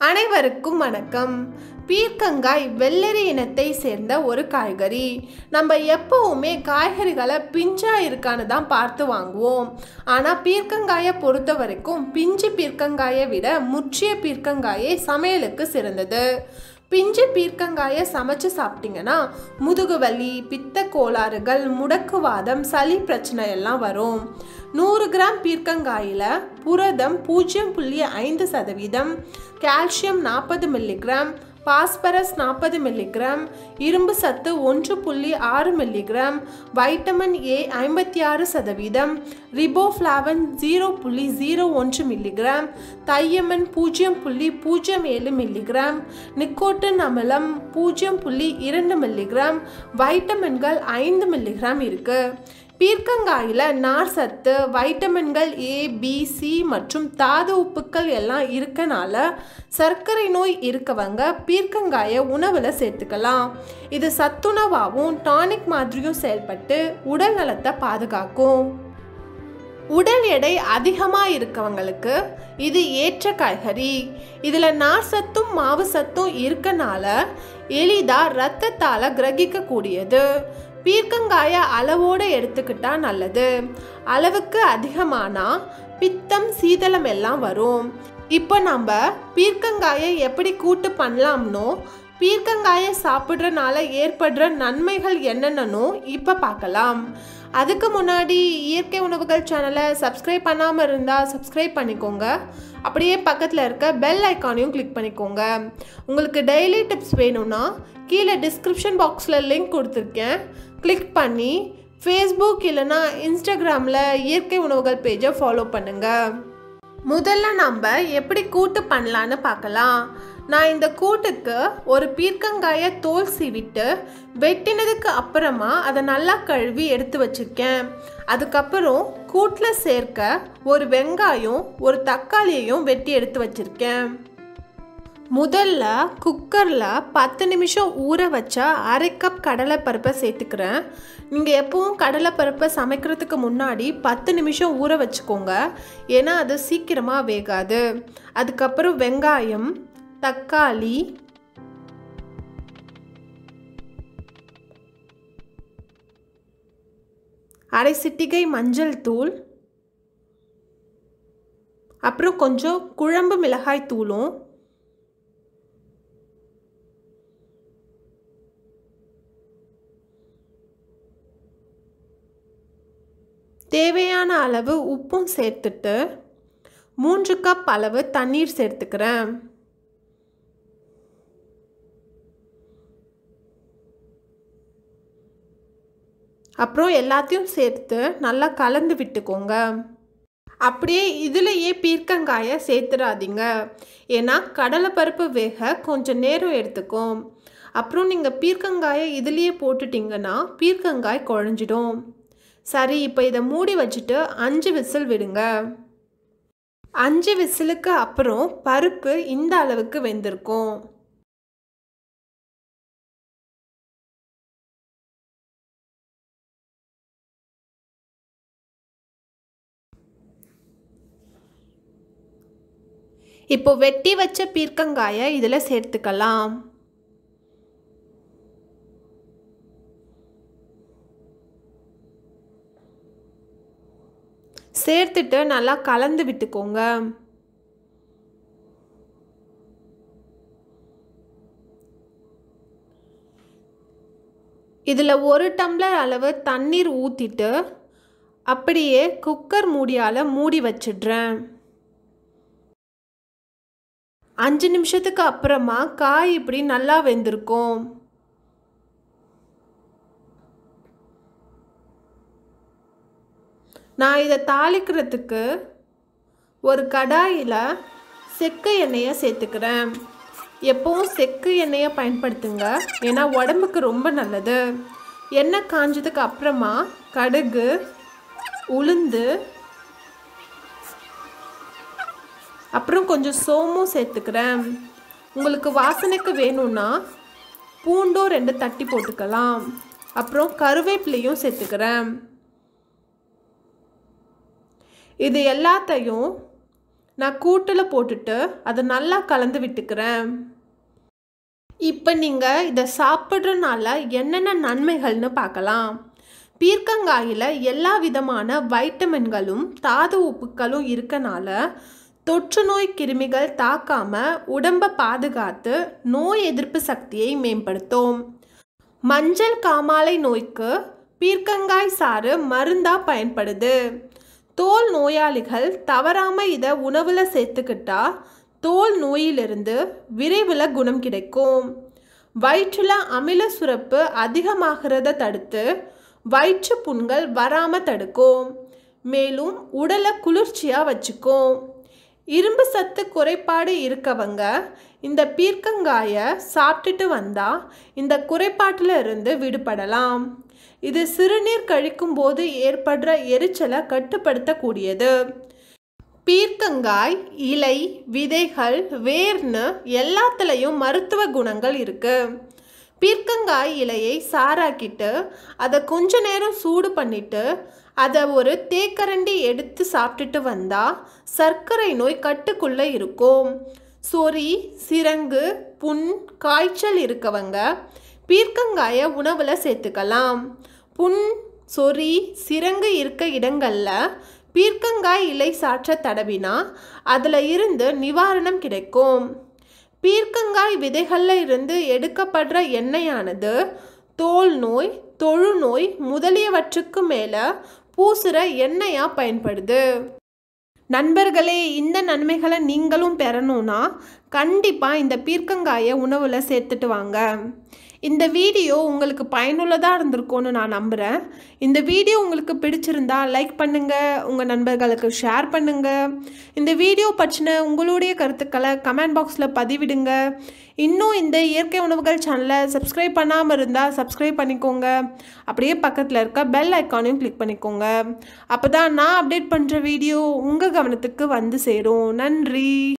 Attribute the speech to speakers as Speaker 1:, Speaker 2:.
Speaker 1: அனைவருக்கும் வணக்கம் பீர்க்கங்காய் வெள்ளரி இனத்தை சேர்ந்த ஒரு காய்கறி நம்ம எப்பவுமே காய்கறிகளை பிஞ்சா இருக்கான்னு தான் பார்த்து வாங்குவோம் ஆனால் பீர்க்கங்காயை பொறுத்த வரைக்கும் பிஞ்சு பீர்க்கங்காயை விட முற்றிய பீர்க்கங்காயே சமையலுக்கு சிறந்தது பிஞ்சு பீர்க்கங்காயை சமைச்சு சாப்பிட்டீங்கன்னா முதுகு வலி பித்த கோளாறுகள் முடக்குவாதம் சளி பிரச்சனை எல்லாம் வரும் நூறு கிராம் பீர்க்கங்காயில் புரதம் பூஜ்ஜியம் புள்ளி ஐந்து சதவீதம் கால்சியம் நாற்பது மில்லிகிராம் பாஸ்பரஸ் நாற்பது மில்லிகிராம் இரும்பு சத்து ஒன்று புள்ளி ஆறு மில்லிகிராம் வைட்டமின் ஏ ஐம்பத்தி ஆறு சதவீதம் ரிபோஃப்ளாவன் ஜீரோ புள்ளி ஜீரோ ஒன்று மில்லிகிராம் தையமன் பூஜ்ஜியம் புள்ளி பூஜ்ஜியம் ஏழு மில்லிகிராம் நிக்கோட்டின் அமிலம் பூஜ்ஜியம் புள்ளி இரண்டு மில்லிகிராம் வைட்டமின்கள் ஐந்து மில்லிகிராம் இருக்குது பீர்க்கங்காயில் நார் சத்து வைட்டமின்கள் ஏ பி சி மற்றும் தாது உப்புக்கள் எல்லாம் இருக்கனால சர்க்கரை நோய் இருக்கவங்க பீர்க்கங்காயை உணவில் சேர்த்துக்கலாம் இது சத்துணவாகவும் டானிக் மாதிரியும் செயல்பட்டு உடல் நலத்தை பாதுகாக்கும் உடல் எடை அதிகமாக இருக்கவங்களுக்கு இது ஏற்ற காய்கறி இதில் நார் சத்தும் மாவு சத்தும் இருக்கனால எளிதாக ரத்தத்தால் கிரகிக்கக்கூடியது பீர்க்கங்காயை அளவோடு எடுத்துக்கிட்டா நல்லது அளவுக்கு அதிகமானா பித்தம் சீதளம் எல்லாம் வரும் இப்போ நம்ம பீர்க்கங்காயை எப்படி கூட்டு பண்ணலாம்னோ பீர்க்கங்காயை சாப்பிட்றனால ஏற்படுற நன்மைகள் என்னென்னனோ இப்போ பார்க்கலாம் அதுக்கு முன்னாடி இயற்கை உணவுகள் சேனலை சப்ஸ்கிரைப் பண்ணாமல் இருந்தால் சப்ஸ்கிரைப் பண்ணிக்கோங்க அப்படியே பக்கத்தில் இருக்க பெல் ஐக்கானையும் கிளிக் பண்ணிக்கோங்க உங்களுக்கு டெய்லி டிப்ஸ் வேணும்னா கீழே டிஸ்கிரிப்ஷன் பாக்ஸில் லிங்க் கொடுத்துருக்கேன் கிளிக் பண்ணி ஃபேஸ்புக் இல்லைனா இன்ஸ்டாகிராமில் இயற்கை உணவுகள் பேஜை ஃபாலோ பண்ணுங்கள் முதல்ல நம்ம எப்படி கூட்டு பண்ணலான்னு பார்க்கலாம் நான் இந்த கூட்டுக்கு ஒரு பீர்க்கங்காயை தோல் சீவிட்டு வெட்டினதுக்கு அப்புறமா அதை நல்லா கழுவி எடுத்து வச்சுருக்கேன் அதுக்கப்புறம் கூட்டில் சேர்க்க ஒரு வெங்காயம் ஒரு தக்காளியையும் வெட்டி எடுத்து வச்சுருக்கேன் முதல்ல குக்கரில் பத்து நிமிஷம் ஊற வச்சா அரை கப் கடலைப்பருப்பை சேர்த்துக்கிறேன் நீங்கள் எப்பவும் கடலைப்பருப்பை சமைக்கிறதுக்கு முன்னாடி பத்து நிமிஷம் ஊற வச்சுக்கோங்க ஏன்னா அது சீக்கிரமாக வேகாது அதுக்கப்புறம் வெங்காயம் தக்காளி அரை சிட்டிகை மஞ்சள் தூள் அப்புறம் கொஞ்சம் குழம்பு மிளகாய் தூளும் தேவையான அளவு உப்பும் சேர்த்துட்டு மூன்று கப் அளவு தண்ணீர் சேர்த்துக்கிறேன் அப்புறம் எல்லாத்தையும் சேர்த்து நல்லா கலந்து விட்டுக்கோங்க அப்படியே இதுலையே பீர்க்கங்காயை சேர்த்துடாதீங்க ஏன்னா கடலைப்பருப்பு வேக கொஞ்சம் நேரம் எடுத்துக்கும் அப்புறம் நீங்கள் பீர்க்கங்காயை இதுலேயே போட்டுட்டிங்கன்னா பீர்க்கங்காய் குழஞ்சிடும் சரி இப்போ இதை மூடி வச்சுட்டு அஞ்சு விசில் விடுங்க அஞ்சு விசிலுக்கு அப்புறம் பருப்பு இந்த அளவுக்கு வெந்திருக்கும் இப்போ வெட்டி வச்ச பீர்க்கங்காயை இதில் சேர்த்துக்கலாம் சேர்த்துட்டு நல்லா கலந்து விட்டுக்கோங்க இதில் ஒரு டம்ளர் அளவு தண்ணீர் ஊற்றிட்டு அப்படியே குக்கர் மூடியால் மூடி வச்சிடுறேன் அஞ்சு நிமிஷத்துக்கு அப்புறமா காய் இப்படி நல்லா வெந்திருக்கும் நான் இதை தாளிக்கிறதுக்கு ஒரு கடாயில் செக்கு எண்ணெயை சேர்த்துக்கிறேன் எப்பவும் செக்கு எண்ணெயை பயன்படுத்துங்க ஏன்னா உடம்புக்கு ரொம்ப நல்லது எண்ணெய் காஞ்சதுக்கு அப்புறமா கடுகு உளுந்து அப்புறம் கொஞ்சம் சோமும் சேர்த்துக்கிறேன் உங்களுக்கு வாசனைக்கு வேணும்னா பூண்டும் ரெண்டு தட்டி போட்டுக்கலாம் அப்புறம் கருவேப்பிலையும் சேர்த்துக்கிறேன் இது எல்லாத்தையும் நான் கூட்டில் போட்டுட்டு அதை நல்லா கலந்து விட்டுக்கிறேன் இப்போ நீங்கள் இதை சாப்பிட்றதுனால என்னென்ன நன்மைகள்னு பார்க்கலாம் பீர்க்கங்காயில் எல்லா விதமான வைட்டமின்களும் தாது உப்புக்களும் இருக்கனால தொற்று நோய் கிருமிகள் தாக்காம உடம்பை பாதுகாத்து நோய் எதிர்ப்பு சக்தியை மேம்படுத்தும் மஞ்சள் காமாலை நோய்க்கு பீர்க்கங்காய் சாறு மருந்தா பயன்படுது தோல் நோயாளிகள் தவறாமல் இதை உணவில் சேர்த்துக்கிட்டா தோல் நோயிலிருந்து விரைவில் குணம் கிடைக்கும் வயிற்றில் அமில சுரப்பு அதிகமாகிறத தடுத்து வயிற்று புண்கள் வராமல் தடுக்கும் மேலும் உடலை குளிர்ச்சியாக வச்சுக்கும் இரும்பு சத்து குறைபாடு இருக்கவங்க இந்த பீர்க்கங்காயை சாப்பிட்டுட்டு வந்தால் இந்த குறைபாட்டில் இருந்து விடுபடலாம் இது சிறுநீர் கழிக்கும் போது ஏற்படுற எரிச்சலை கட்டுப்படுத்தக்கூடியது பீர்க்கங்காய் இலை விதைகள் வேர்னு எல்லாத்துலேயும் மருத்துவ குணங்கள் இருக்கு பீர்க்கங்காய் இலையை சாராக்கிட்டு அதை கொஞ்ச நேரம் சூடு பண்ணிட்டு அதை ஒரு தேக்கரண்டி எடுத்து சாப்பிட்டுட்டு வந்தால் சர்க்கரை நோய் கட்டுக்குள்ளே இருக்கும் சொறி சிரங்கு புண் காய்ச்சல் இருக்கவங்க பீர்க்கங்காயை உணவில் சேர்த்துக்கலாம் புண் சொறி சிரங்கு இருக்க இடங்களில் பீர்க்கங்காய் இலை சாற்ற தடவினா அதில் இருந்து நிவாரணம் கிடைக்கும் பீர்க்கங்காய் விதைகளில் இருந்து எடுக்கப்படுற எண்ணெயானது தோல் நோய் தொழுநோய் முதலியவற்றுக்கு மேலே பூசுகிற எண்ணெயாக பயன்படுது நண்பர்களே இந்த நன்மைகளை நீங்களும் பெறணும்னா கண்டிப்பாக இந்த பீர்க்கங்காயை உணவில் சேர்த்துட்டு வாங்க இந்த வீடியோ உங்களுக்கு பயனுள்ளதாக இருந்திருக்கும்னு நான் நம்புகிறேன் இந்த வீடியோ உங்களுக்கு பிடிச்சிருந்தா லைக் பண்ணுங்கள் உங்கள் நண்பர்களுக்கு ஷேர் பண்ணுங்கள் இந்த வீடியோ பற்றின உங்களுடைய கருத்துக்களை கமெண்ட் பாக்ஸில் பதிவிடுங்க இன்னும் இந்த இயற்கை உணவுகள் சேனலை சப்ஸ்கிரைப் பண்ணாமல் இருந்தால் சப்ஸ்கிரைப் பண்ணிக்கோங்க அப்படியே பக்கத்தில் இருக்க பெல் ஐக்கானையும் கிளிக் பண்ணிக்கோங்க அப்போ தான் நான் அப்டேட் பண்ணுற வீடியோ உங்கள் கவனத்துக்கு வந்து சேரும் நன்றி